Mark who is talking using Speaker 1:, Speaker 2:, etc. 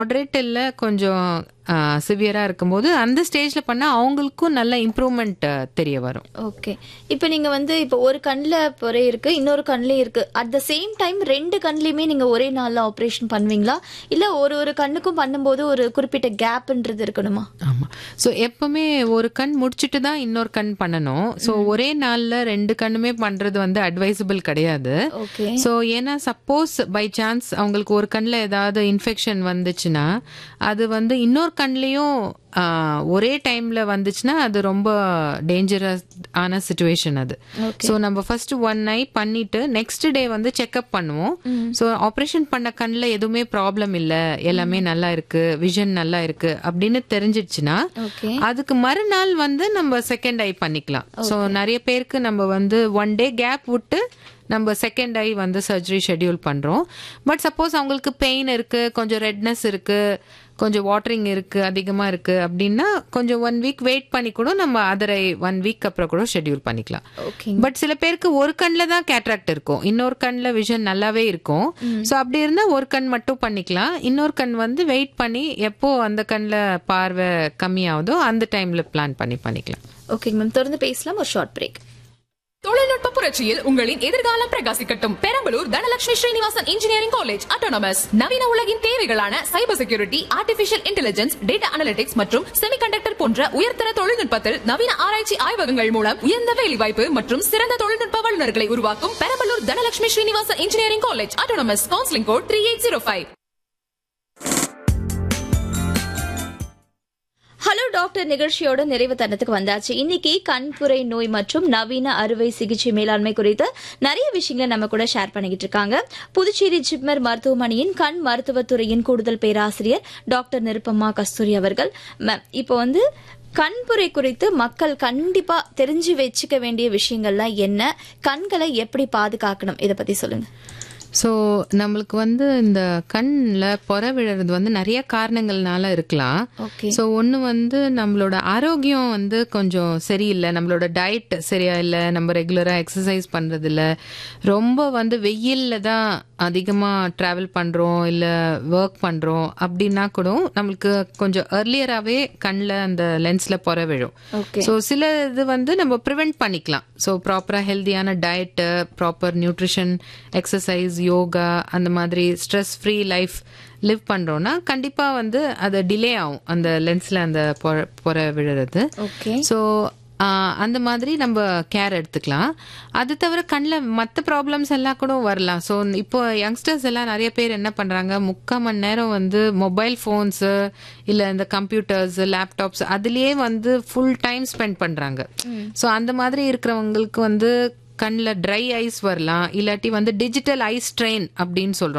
Speaker 1: moderate இல்ல கொஞ்சம் சிவியரா இருக்கும்போது அந்த ஸ்டேஜ்ல பண்ணா அவங்களுக்கும் நல்ல இம்ப்ரூவ்மெண்ட் தெரிய வரும்
Speaker 2: ஓகே இப்போ நீங்க வந்து இப்போ ஒரு கண்ணில் பொறை இருக்கு இன்னொரு கண்ணிலையும் இருக்கு அட் த சேம் டைம் ரெண்டு கண்ணிலையுமே நீங்க ஒரே நாள்ல ஆப்ரேஷன் பண்ணுவீங்களா இல்ல ஒரு ஒரு கண்ணுக்கும் பண்ணும்போது ஒரு குறிப்பிட்ட கேப்ன்றது இருக்கணுமா
Speaker 1: ஆமா ஸோ எப்பவுமே ஒரு கண் முடிச்சுட்டு தான் இன்னொரு கண் பண்ணணும் ஸோ ஒரே நாள்ல ரெண்டு கண்ணுமே பண்றது வந்து அட்வைசபிள் கிடையாது
Speaker 2: ஓகே
Speaker 1: ஸோ ஏன்னா சப்போஸ் பை சான்ஸ் அவங்களுக்கு ஒரு கண்ணில் ஏதாவது இன்ஃபெக்ஷன் வந்துச்சுன்னா அது வந்து இன்னொரு கண்லேயும் ஒரே டைம்ல வந்துச்சுன்னா அது ரொம்ப டேஞ்சரஸ் ஆன சுச்சுவேஷன் அது ஸோ நம்ம ஃபர்ஸ்ட் ஒன் ஐ பண்ணிட்டு நெக்ஸ்ட் டே வந்து செக்அப் பண்ணுவோம் ஸோ ஆப்ரேஷன் பண்ண கண்ணில் எதுவுமே ப்ராப்ளம் இல்லை எல்லாமே நல்லா இருக்கு விஷன் நல்லா இருக்கு அப்படின்னு தெரிஞ்சிடுச்சுன்னா
Speaker 2: ஓகே
Speaker 1: அதுக்கு மறுநாள் வந்து நம்ம செகண்ட் ஐ பண்ணிக்கலாம் ஸோ நிறைய பேருக்கு நம்ம வந்து ஒன் டே கேப் விட்டு நம்ம செகண்ட் ஐ வந்து சர்ஜரி ஷெட்யூல் பண்றோம் பட் சப்போஸ் அவங்களுக்கு பெயின் இருக்கு கொஞ்சம் ரெட்னஸ் இருக்கு கொஞ்சம் வாட்டரிங் இருக்கு அதிகமா இருக்கு அப்படின்னா கொஞ்சம் ஒன் வீக் வெயிட் பண்ணி கூட நம்ம அதர் ஐ ஒன் வீக் அப்புறம் கூட ஷெட்யூல் பண்ணிக்கலாம்
Speaker 2: ஓகே
Speaker 1: பட் சில பேருக்கு ஒரு கண்ணில் தான் கேட்ராக்ட் இருக்கும் இன்னொரு கண்ணில் விஷன் நல்லாவே இருக்கும் ஸோ அப்படி இருந்தா ஒரு கண் மட்டும் பண்ணிக்கலாம் இன்னொரு கண் வந்து வெயிட் பண்ணி எப்போ அந்த கண்ணில் பார்வை கம்மியாகுதோ அந்த டைம்ல பிளான் பண்ணி பண்ணிக்கலாம்
Speaker 2: ஓகேங்க மேம் தொடர்ந்து பேசலாம் ஒரு ஷார்ட் பிரேக்
Speaker 3: தொழில்நுட்ப புரட்சியில் உங்களின் எதிர்காலம் பிரகாசிக்கட்டும் Perambalur Dhanalakshmi Srinivasan engineering college autonomous நவீன உலகின் தேவைகளான cyber security artificial intelligence data analytics மற்றும் செமிகண்டக்டர் போன்ற உயர்தர தொழில்நுட்பத்தில் நவீன ஆராய்ச்சி ஆய்வகங்கள் மூலம் உயர்ந்த வேலைவாய்ப்பு மற்றும் சிறந்த தொழில்நுட்ப வல்லுநர்களை உருவாக்கும் Perambalur Dhanalakshmi Srinivasan engineering college autonomous counselling code three eight zero five
Speaker 2: hello doctor நிகழ்ச்சியோட நிறைவு தருணத்துக்கு வந்தாச்சு இன்னைக்கு கண்புரை நோய் மற்றும் நவீன அறுவை சிகிச்சை மேலாண்மை குறித்து நிறைய விஷயங்களை நம்ம கூட ஷேர் பண்ணிக்கிட்டு இருக்காங்க புதுச்சேரி ஜிப்மர் மருத்துவமனையின் கண் மருத்துவத்துறையின் கூடுதல் பேராசிரியர் டாக்டர் நிருப்பம்மா கஸ்தூரி அவர்கள் மேம் இப்போ வந்து கண்புரை குறித்து மக்கள் கண்டிப்பா தெரிஞ்சு வச்சுக்க வேண்டிய விஷயங்கள்லாம் என்ன கண்களை எப்படி பாதுகாக்கணும் இதை பத்தி சொல்லுங்க
Speaker 1: ஸோ நம்மளுக்கு வந்து இந்த கண்ணில் பொற விழுறது வந்து நிறைய காரணங்கள்னால இருக்கலாம்
Speaker 2: ஓகே
Speaker 1: ஸோ ஒன்று வந்து நம்மளோட ஆரோக்கியம் வந்து கொஞ்சம் சரியில்லை நம்மளோட டயட் சரியா இல்லை நம்ம ரெகுலராக எக்ஸசைஸ் பண்ணுறது இல்ல ரொம்ப வந்து வெயிலில் தான் அதிகமாக ட்ராவல் பண்ணுறோம் இல்லை ஒர்க் பண்ணுறோம் அப்படின்னா கூட நம்மளுக்கு கொஞ்சம் ஏர்லியராகவே கண்ணில் அந்த லென்ஸில் பொற விழும்
Speaker 2: ஓகே
Speaker 1: ஸோ சில இது வந்து நம்ம ப்ரிவெண்ட் பண்ணிக்கலாம் ஸோ ப்ராப்பராக ஹெல்த்தியான diet proper nutrition exercise yoga அந்த மாதிரி ஸ்ட்ரெஸ் ஃப்ரீ லைஃப் லிவ் பண்ணுறோன்னா கண்டிப்பாக வந்து அது டிலே ஆகும் அந்த லென்ஸில் அந்த பொற பொற விழுறது
Speaker 2: ஓகே
Speaker 1: ஸோ அந்த மாதிரி நம்ம கேர் எடுத்துக்கலாம் அது தவிர கண்ணில் மற்ற ப்ராப்ளம்ஸ் எல்லாம் கூட வரலாம் ஸோ இப்போ யங்ஸ்டர்ஸ் எல்லாம் நிறைய பேர் என்ன பண்ணுறாங்க முக்கால் மணி நேரம் வந்து மொபைல் ஃபோன்ஸு இல்லை இந்த கம்ப்யூட்டர்ஸ் லேப்டாப்ஸ் அதுலேயே வந்து ஃபுல் டைம் ஸ்பெண்ட் பண்ணுறாங்க ஸோ அந்த மாதிரி இருக்கிறவங்களுக்கு வந்து கண்ணில் ட்ரை ஐஸ் வரலாம் இல்லாட்டி வந்து டிஜிட்டல் ஐ ஸ்ட்ரெயின் அப்படின்னு சொல்கிறோம்